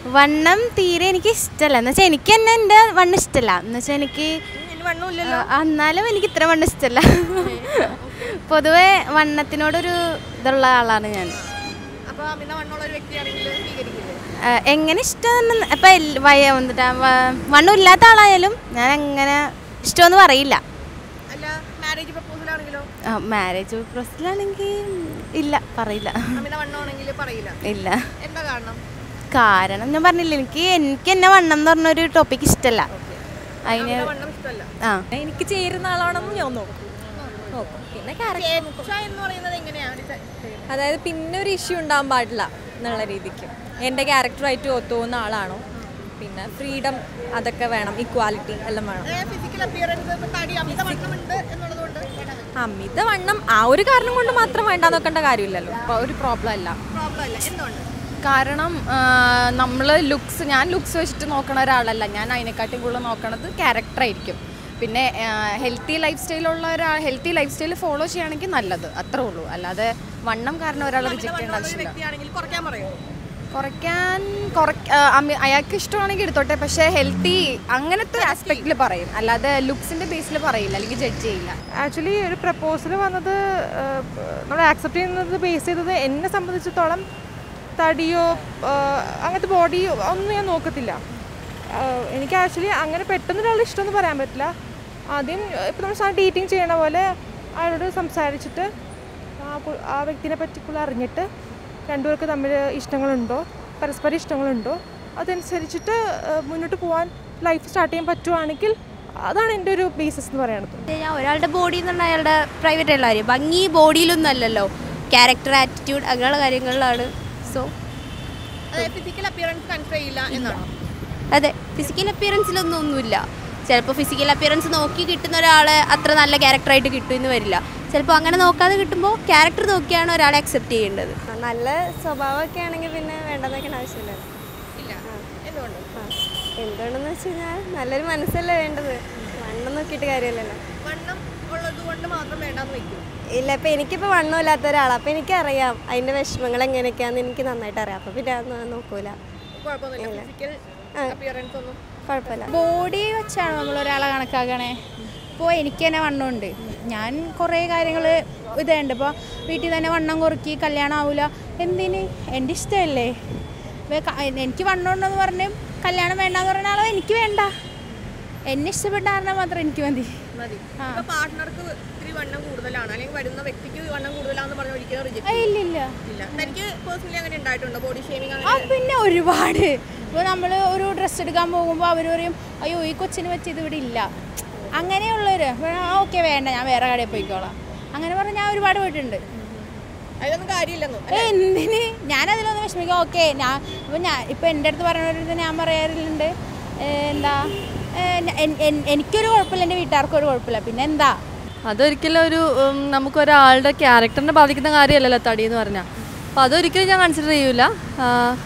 വണ്ണം തീരെ എനിക്ക് ഇഷ്ടമല്ല എന്ന് വെച്ചാൽ എനിക്ക് തന്നെ എൻ്റെ വണ്ണം ഇഷ്ടമല്ല എന്ന് വെച്ചാൽ എനിക്ക് ഇനി വണ്ണമില്ല ആ, എന്നാലും എനിക്ക് ഇത്ര വണ്ണം ഇഷ്ടമല്ല പൊതുവെ വണ്ണത്തിനോടൊരു ഇതുള്ള ആളാണ് ഞാൻ അപ്പൊ അമിത വണ്ണമുള്ള ഒരു വ്യക്തിയാണെങ്കിൽ സ്വീകരിക്കില്ലേ ആ, എങ്ങനെ ഇഷ്ടം ഇപ്പം എൽ- വയ എന്നിട്ടാ വ- വണ്ണം ഇല്ലാത്ത ആളായാലും ഞാൻ അങ്ങനെ ഇഷ്ടമെന്ന് പറയില്ല അല്ല മാരേജ് പ്രപ്പോസൽ ആണെങ്കിലോ മാരേജ് പ്രൊസലാണെങ്കിൽ ഇല്ല പറയില്ല അമിത വണ്ണമാണെങ്കിൽ പറയില്ല ഇല്ല എന്താ കാരണം കാരണം ഞാൻ പറഞ്ഞില്ല എനിക്ക് എനിക്ക് എന്നെ വണ്ണം എന്ന് പറഞ്ഞൊരു ടോപ്പിക് ഇഷ്ടമല്ല അതിന് അമിത വണ്ണം ഇഷ്ടമല്ല ആ എനിക്ക് ചേരുന്ന ആളാണെന്ന് ഞാൻ നോക്കും നോക്കും പിന്നെ ക്യാരക്ടർ ചേച്ച എന്ന് പറയുന്നത് എങ്ങനെയാണ് ഡിസൈൻ ചെയ്യുന്നത്? അതായത് പിന്നെ ഒരു ഇഷ്യൂ ഉണ്ടാകാൻ പാടില്ല എന്നുള്ള രീതിക്ക് എൻ്റെ ക്യാരക്ടറായിട്ട് ഒത്തുപോകുന്ന ആളാണോ പിന്നെ ഫ്രീഡം അതൊക്കെ വേണം ഇക്വാലിറ്റി എല്ലാം വേണം അതായത് ഫിസിക്കൽ അപ്പിയറൻസ് തടി അമിത വണ്ണമുണ്ട് എന്നുള്ളത് കൊണ്ട് അമിത വണ്ണം ആ ഒരു കാരണം കൊണ്ട് മാത്രം വേണ്ടാന്ന് വെക്കേണ്ട കാര്യമില്ലല്ലോ ഒരു പ്രോബ്ലം അല്ല പ്രോബ്ലം അല്ല എന്തുകൊണ്ട് കാരണം നമ്മൾ ലുക്സ് ഞാൻ ലുക്സ് വെച്ചിട്ട് നോക്കണ ഒരാളല്ല ഞാൻ അതിനെക്കാട്ടിയും കൂടുതൽ നോക്കണത് ക്യാരക്ടർ ആയിരിക്കും പിന്നെ ഹെൽത്തി ലൈഫ് സ്റ്റൈലുള്ള ഒരാൾ ഹെൽത്തി ലൈഫ് സ്റ്റൈൽ ഫോളോ ചെയ്യുകയാണെങ്കിൽ നല്ലത് അത്രേ ഉള്ളൂ അല്ലാതെ വണ്ണം കാരണം ഒരാൾ റിജക്റ്റ് ചെയ്യേണ്ട ഒരു ആവശ്യമില്ല വ്യക്തിയാണെങ്കിൽ കുറയ്ക്കാൻ പറയോ കുറയ്ക്കാൻ കുറയ്ക്ക ആ, അമി- അയാൾക്ക് ഇഷ്ടമാണെങ്കിൽ എടുത്തോട്ടെ പക്ഷേ ഹെൽത്തി അങ്ങനത്തെ ആസ്പെക്റ്റിൽ പറയും അല്ലാതെ ലുക്സിൻ്റെ ബേസിൽ പറയില്ല അല്ലെങ്കിൽ ജഡ്ജ് ചെയ്യില്ല ആക്ച്വലി ഒരു പ്രപ്പോസൽ വന്നത് നമ്മൾ ആക്സെപ്റ്റ് ചെയ്യുന്നത് ബേസ് ചെയ്തത് എന്നെ സംബന്ധിച്ചിടത്തോളം തടിയോ ആ, അങ്ങനത്തെ ബോഡിയോ ഒന്നും ഞാൻ നോക്കത്തില്ല ആ, എനിക്ക് ആക്ച്വലി അങ്ങനെ പെട്ടെന്ന് ഒരാളുടെ ഇഷ്ടമെന്ന് പറയാൻ പറ്റില്ല ആദ്യം ഇപ്പോൾ നമ്മൾ സാധനം ഡേറ്റിംഗ് ചെയ്യണ പോലെ അയാളോട് സംസാരിച്ചിട്ട് ആ പു- ആ വ്യക്തിനെ പറ്റി അറിഞ്ഞിട്ട് രണ്ടുപേർക്ക് തമ്മിൽ ഇഷ്ടങ്ങളുണ്ടോ പരസ്പര ഇഷ്ടങ്ങളുണ്ടോ അതനുസരിച്ചിട്ട് ആ, മുന്നോട്ട് പോകാൻ ലൈഫ് സ്റ്റാർട്ട് ചെയ്യാൻ പറ്റുവാണെങ്കിൽ അതാണ് എൻ്റെ ഒരു ബേസിസ് എന്ന് പറയുന്നത് ഞാൻ ഒരാളുടെ ബോഡി എന്നുള്ള അയാളുടെ പ്രൈവറ്റ് ആയിട്ടുള്ള കാര്യം ഭംഗി ബോഡിയിലൊന്നും അല്ലല്ലോ ക്യാരക്ടർ ആറ്റിറ്റ്യൂഡ് അങ്ങനെയുള്ള കാര്യങ്ങളിലാണ് സോ അതായത് ഫിസിക്കൽ അപ്പിയറൻസ് കൺസിഡർ ചെയ്യില്ല എന്നാണോ അതെ ഫിസിക്കൽ അപ്പിയറൻസിലൊന്നും ഒന്നുമില്ല ചിലപ്പോൾ ഫിസിക്കൽ അപ്പിയറൻസ് നോക്കി കിട്ടുന്ന ഒരാളെ അത്ര നല്ല ക്യാരക്ടറായിട്ട് കിട്ടുമെന്ന് വരില്ല ചിലപ്പോൾ അങ്ങനെ നോക്കാതെ കിട്ടുമ്പോൾ ക്യാരക്ടർ നോക്കിയാണ് ഒരാളെ അക്സെപ്റ്റ് ചെയ്യേണ്ടത് നല്ല സ്വഭാവമൊക്കെ ആണെങ്കിൽ പിന്നെ വേണ്ടെന്ന് വെക്കാൻ ആവശ്യമില്ല ഇല്ല എന്തുകൊണ്ട് എന്തുകൊണ്ടെന്ന് വെച്ച് കഴിഞ്ഞാൽ നല്ലൊരു മനസ്സല്ലേ വേണ്ടത് വണ്ണം നോക്കിയിട്ട് കാര്യമില്ലല്ലോ വണ്ണം ഉള്ളത് കൊണ്ട് മാത്രം വേണ്ടാന്ന് വെക്കും ഇല്ല ഇപ്പം എനിക്കിപ്പോൾ വണ്ണമില്ലാത്ത ഒരാളാണ് അപ്പോൾ എനിക്കറിയാം അതിൻ്റെ വിഷമങ്ങൾ എങ്ങനെയൊക്കെയാണെന്ന് എനിക്ക് നന്നായിട്ട് അറിയാം അപ്പോൾ പിന്നെ അതൊന്നും നോക്കൂല കുഴപ്പമൊന്നുമില്ല ഫിസിക്കൽ അപ്പിയറൻസ് ഒന്നും കുഴപ്പമില്ല ബോഡി വെച്ചാണ് നമ്മൾ ഒരാളെ കണക്കാക്കണേ ഇപ്പോൾ എനിക്ക് തന്നെ വണ്ണമുണ്ട് ഞാൻ കുറേ കാര്യങ്ങൾ ഇതുണ്ട് ഇപ്പോൾ വീട്ടിൽ തന്നെ വണ്ണം കുറക്കി കല്യാണം ആവില്ല എന്തിന് എൻ്റെ ഇഷ്ടമല്ലേ ഇപ്പൊ ക- എനിക്ക് വണ്ണം ഉണ്ടെന്ന് പറഞ്ഞ് കല്യാണം വേണ്ടാന്ന് പറഞ്ഞ ആളോ എനിക്ക് വേണ്ട എന്നെ ഇഷ്ടപ്പെട്ട കാരണം മാത്രം എനിക്ക് മതി മതി ആ. ഇപ്പൊ പാർട്ട്ണർക്ക് ഇത്തിരി വണ്ണം കൂടുതലാണ് അല്ലെങ്കിൽ വരുന്ന വ്യക്തിക്ക് വണ്ണം കൂടുതലാന്ന് പറഞ്ഞ ഒരിക്കലും റിജക്ട് ആ, ഇല്ല ഇല്ല ഇല്ല എനിക്ക് പേഴ്സണലി അങ്ങനെ ഉണ്ടായിട്ടുണ്ടോ ബോഡി ഷേമിങ് ആ അങ്ങനെ പിന്നെ ഒരുപാട് ഇപ്പോൾ നമ്മൾ ഒരു ഡ്രസ്സ് എടുക്കാൻ പോകുമ്പോൾ അവർ പറയും അയ്യോ ഈ കൊച്ചിന് വെച്ച് ഇത് ഇവിടെ ഇല്ല അങ്ങനെയുള്ളവർ ആ ഓക്കെ വേണ്ട ഞാൻ വേറെ കടയിൽ പോയിക്കോളാം അങ്ങനെ പറഞ്ഞ് ഞാൻ ഒരുപാട് പോയിട്ടുണ്ട് അതിലൊന്നും കാര്യമില്ലെന്നും ഏ, എന്തിന് ഞാൻ അതിലൊന്നും വിഷമിക്കാം ഓക്കെ ഞാൻ ഇപ്പം ഞാൻ ഇപ്പം എൻ്റെ അടുത്ത് പറഞ്ഞവരുടെ ഞാൻ പറയാറുണ്ട് ഏ, എന്താ ഏ, ഞ- എൻ- എൻ- എനിക്കൊരു കുഴപ്പമില്ല എൻ്റെ വീട്ടുകാർക്കും ഒരു കുഴപ്പമില്ല പിന്നെ എന്താ അതൊരിക്കലും ഒരു ഉം, നമുക്കൊരാളുടെ ക്യാരക്ടറിനെ ബാധിക്കുന്ന കാര്യമല്ലല്ലോ തടി എന്ന് പറഞ്ഞാൽ അപ്പോൾ അതൊരിക്കലും ഞാൻ കൺസിഡർ ചെയ്യൂല ആ,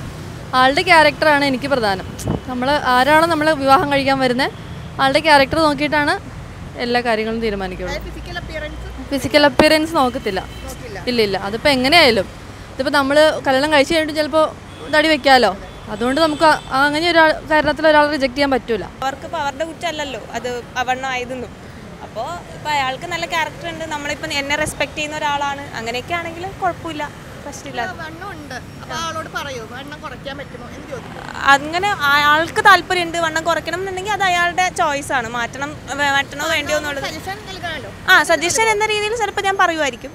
ആളുടെ ക്യാരക്ടറാണ് എനിക്ക് പ്രധാനം നമ്മൾ ആരാണോ നമ്മൾ വിവാഹം കഴിക്കാൻ വരുന്നത് ആളുടെ ക്യാരക്ടർ നോക്കിയിട്ടാണ് എല്ലാ കാര്യങ്ങളും തീരുമാനിക്കുള്ളൂ ഫിസിക്കൽ അപ്പിയറൻസ് ഫിസിക്കൽ അപ്പിയറൻസ് നോക്കത്തില്ല ഇല്ല ഇല്ല അതിപ്പോൾ എങ്ങനെയായാലും ഇതിപ്പോൾ നമ്മൾ കല്യാണം കഴിച്ച് കഴിഞ്ഞിട്ട് ചിലപ്പോൾ തടി വെക്കാമല്ലോ അതുകൊണ്ട് നമുക്ക് ആ- അങ്ങനെ ഒരാൾ കാരണത്തിൽ ഒരാൾ റിജക്റ്റ് ചെയ്യാൻ പറ്റൂല അവർക്ക് ഇപ്പോൾ അവരുടെ കുറ്റമല്ലല്ലോ അത് അവണ്ണം ആയതെന്നും അപ്പോൾ ഇപ്പോൾ അയാൾക്ക് നല്ല ക്യാരക്ടർ ഉണ്ട് നമ്മളിപ്പോൾ എന്നെ റെസ്പെക്ട് ചെയ്യുന്ന ഒരാളാണ് അങ്ങനെയൊക്കെ ആണെങ്കിൽ കുഴപ്പമില്ല പ്രശ്നമില്ല വണ്ണം ഉണ്ട് അപ്പൊ ആളോട് പറയൂ വണ്ണം കുറയ്ക്കാൻ പറ്റുമോ എന്ന് ചോദിക്കും അങ്ങനെ ആൾക്ക് താല്പര്യമുണ്ട് വണ്ണം കുറയ്ക്കണം എന്നുണ്ടെങ്കിൽ അത് അയാളുടെ ചോയ്സ് ആണ് മാറ്റണം വേ- മാറ്റണോ വേണ്ടിയോ എന്നുള്ളത് സജഷൻ നൽകാമല്ലോ ആ സജഷൻ എന്ന രീതിയിൽ ചിലപ്പോൾ ഞാൻ പറയുമായിരിക്കും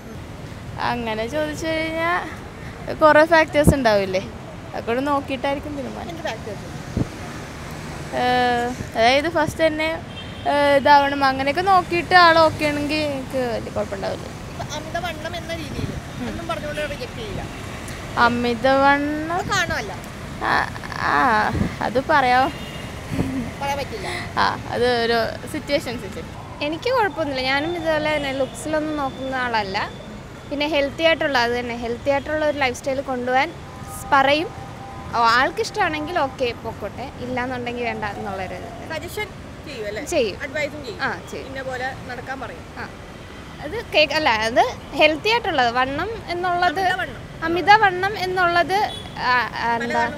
അങ്ങനെ ചോദിച്ചു കഴിഞ്ഞാൽ കുറേ ഫാക്ടേഴ്സ് ഉണ്ടാവില്ലേ അതൊക്കെ നോക്കിയിട്ടായിരിക്കും തീരുമാനം എന്ത് ഫാക്ടേഴ്സ് ഏഹ് അതായത് ഫസ്റ്റ് തന്നെ ഏഹ് ഇതാവണം അങ്ങനെയൊക്കെ നോക്കിയിട്ട് ആൾ ഓക്കെ ആണെങ്കിൽ എനിക്ക് വലിയ കുഴപ്പമുണ്ടാവില്ല ഇപ്പൊ അമിത വണ്ണം എന്ന രീതിയിൽ ഒന്നും പറഞ്ഞുകൊണ്ട് റിജക്ട് ചെയ്യില്ല അമിതവണ്ണം അത് കാണുമല്ല ആ, ആ അത് പറയാം പറയാൻ പറ്റില്ല ആ അത് ഒരു സിറ്റുവേഷൻസ് വെച്ചിട്ട് എനിക്ക് കുഴപ്പമൊന്നുമില്ല ഞാനും ഇതുപോലെ തന്നെ ലുക്സിലൊന്നും നോക്കുന്ന ആളല്ല പിന്നെ ഹെൽത്തി ആയിട്ടുള്ള അത് തന്നെ ഹെൽത്തി ആയിട്ടുള്ള ഒരു ലൈഫ് സ്റ്റൈൽ കൊണ്ടുപോകാൻ പറയും ഓ, ആൾക്കിഷ്ടമാണെങ്കിൽ ഓക്കെ പൊക്കോട്ടെ ഇല്ലാന്നുണ്ടെങ്കിൽ വേണ്ട എന്നുള്ളൊരു ഇത്. സജഷൻ ചെയ്യും അല്ലേ ചെയ്യും. അഡ്വൈസും ചെയ്യും ആ ചെയ്യും ഇന്ന പോലെ നടക്കാൻ പറയും ആ അത് കേക്ക് അല്ല അത് ഹെൽത്തി ആയിട്ടുള്ളത് വണ്ണം എന്നുള്ളത് അമിത വണ്ണം. അമിത വണ്ണം എന്നുള്ളത് ആ, ആ, എന്താ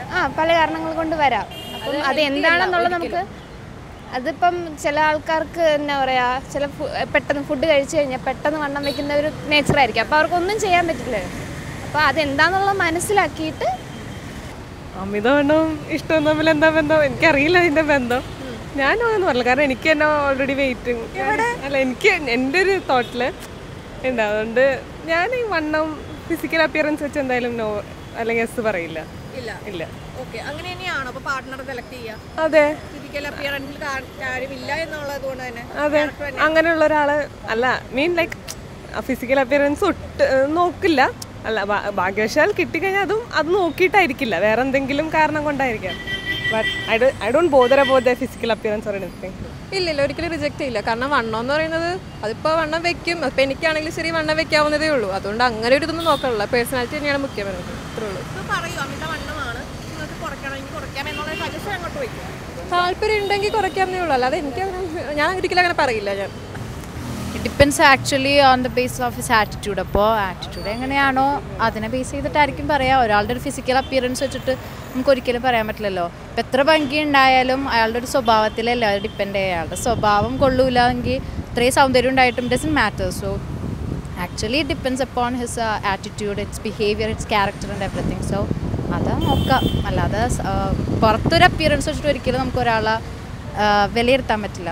ആ പല കാരണങ്ങൾ കൊണ്ട് വരാം അപ്പം അത് എന്താണെന്നുള്ളത് നമുക്ക് അതിപ്പം ചില ആൾക്കാർക്ക് എന്നാ പറയുക ചില ഫു- പെട്ടെന്ന് ഫുഡ് കഴിച്ചു കഴിഞ്ഞാൽ പെട്ടെന്ന് വണ്ണം വെക്കുന്ന ഒരു നേച്ചറായിരിക്കും അപ്പോൾ അവർക്കൊന്നും ചെയ്യാൻ പറ്റില്ല അപ്പോൾ അതെന്താണെന്നുള്ളത് മനസ്സിലാക്കിയിട്ട് അമിതവണ്ണവും ഇഷ്ടവും തമ്മിൽ എന്താ ബന്ധം എനിക്കറിയില്ല അതിന്റെ ബന്ധം ഞാനും അങ്ങനെ പറഞ്ഞില്ല കാരണം എനിക്ക് തന്നെ ഓൾറെഡി വെയിറ്റ് അല്ല എനിക്ക് എൻ്റെ ഒരു തോട്ടില് ഉണ്ട് അതുകൊണ്ട് ഞാൻ ഈ വണ്ണം ഫിസിക്കൽ അപ്പിയറൻസ് വെച്ച് എന്തായാലും നോ അല്ലെങ്കിൽ എസ് പറയില്ല ഇല്ല ഇല്ല ഓക്കെ അങ്ങനെ തന്നെയാണോ അപ്പൊ പാർട്ട്ണർ സെലക്ട് ചെയ്യുക അതെ ഫിസിക്കൽ അപ്പിയറൻസിൽ കാര്യമില്ല എന്നുള്ളത് കൊണ്ട് തന്നെ അതെ അങ്ങനെയുള്ള ഒരാള് അല്ല മീൻ ലൈക്ക് ഫിസിക്കൽ അപ്പിയറൻസ് ഒട്ട് ഏഹ് നോക്കില്ല അല്ല ഭാ- ഭാഗ്യവശാൽ കിട്ടിക്കഴിഞ്ഞാൽ അതും അത് നോക്കിയിട്ടായിരിക്കില്ല വേറെ എന്തെങ്കിലും കാരണം കൊണ്ടായിരിക്കാം but I I don't bother about the physical appearance or anything ഇല്ല ഇല്ല ഒരിക്കലും റിജക്റ്റ് ചെയ്യില്ല കാരണം വണ്ണം എന്ന് പറയുന്നത് അതിപ്പോൾ വണ്ണം വെക്കും അപ്പോൾ എനിക്കാണെങ്കിലും ശരി വണ്ണം വെക്കാവുന്നതേ ഉള്ളൂ അതുകൊണ്ട് അങ്ങനെ ഒരു ഇതൊന്നും നോക്കാറില്ല പേഴ്സണാലിറ്റി തന്നെയാണ് മുഖ്യം വരുന്നത് അത്രേ ഉള്ളൂ ഇപ്പൊ പറയൂ അമിത വണ്ണമാണ് നിങ്ങൾക്ക് കുറയ്ക്കണമെങ്കിൽ കുറയ്ക്കാം എന്നുള്ള സജഷൻ അങ്ങോട്ട് വയ്ക്കും താല്പര്യം ഉണ്ടെങ്കിൽ കുറയ്ക്കാവുന്നേ ഉള്ളൂ അല്ലാതെ എനിക്ക് അങ്ങനെ ഞാൻ ഒരിക്കലും അങ്ങനെ പറയില്ല ഞാൻ it depends actually on the base of his attitude അപ്പോൾ ആറ്റിറ്റ്യൂഡ് എങ്ങനെയാണോ അതിനെ ബേസ് ചെയ്തിട്ടായിരിക്കും പറയാം ഒരാളുടെ ഒരു ഫിസിക്കൽ അപ്പിയറൻസ് വെച്ചിട്ട് നമുക്ക് ഒരിക്കലും പറയാൻ പറ്റില്ലല്ലോ ഇപ്പം എത്ര ഭംഗി ഉണ്ടായാലും അയാളുടെ ഒരു സ്വഭാവത്തിലല്ലേ അത് ഡിപ്പെൻഡ് ചെയ്യുക അയാളുടെ സ്വഭാവം കൊള്ളൂല എങ്കിൽ ഇത്രയും സൗന്ദര്യം ഉണ്ടായിട്ടും doesn't matter so actually depends upon his attitude it's behaviour it's character and everything so അത് നോക്കാം അല്ലാതെ സ്- ആ, പുറത്തൊരു അപ്പിയറൻസ് വെച്ചിട്ട് ഒരിക്കലും നമുക്ക് ഒരാളെ ആ, വിലയിരുത്താൻ പറ്റില്ല